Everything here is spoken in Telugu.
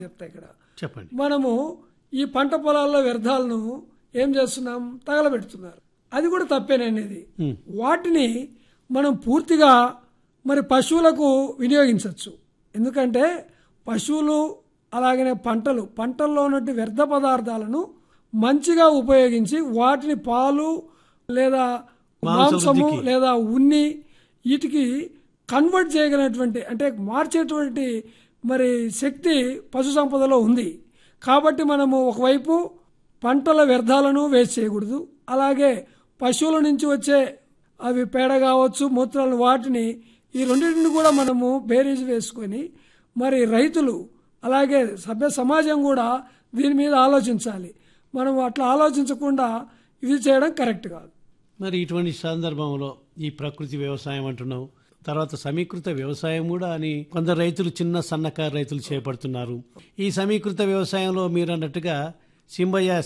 చెప్తా ఇక్కడ చెప్పండి మనము ఈ పంట పొలాల్లో వ్యర్థాలను ఏం చేస్తున్నాం తగలబెడుతున్నారు అది కూడా తప్పేననేది ఉమ్. వాటిని మనం పూర్తిగా మరి పశువులకు వినియోగించవచ్చు ఎందుకంటే పశువులు అలాగనే పంటలు పంటల్లో ఉన్నటువంటి వ్యర్థ పదార్థాలను మంచిగా ఉపయోగించి వాటిని పాలు లేదా మాంసము వృద్ధికి. లేదా ఉన్ని వీటికి కన్వర్ట్ చేయగలిగినటువంటి అంటే మార్చేటువంటి మరి శక్తి పశు సంపదలో ఉంది కాబట్టి మనము ఒకవైపు పంటల వ్యర్థాలను వేస్ట్ చేయకూడదు అలాగే పశువుల నుంచి వచ్చే అవి పేడ కావచ్చు మూత్రాలను వాటిని ఈ రెండింటిని కూడా మనము బేరీజ్ వేసుకొని మరి రైతులు అలాగే సభ్య సమాజం కూడా దీని మీద ఆలోచించాలి మనం అట్లా ఆలోచించకుండా ఇది చేయడం కరెక్ట్ కాదు మరి ఇటువంటి సందర్భంలో ఈ ప్రకృతి వ్యవసాయం అంటున్నావు తర్వాత సమీకృత వ్యవసాయం కూడా అని కొందరు రైతులు చిన్న సన్నకారు రైతులు చేపడుతున్నారు ఈ సమీకృత వ్యవసాయంలో మీరు అన్నట్టుగా సింబయ్య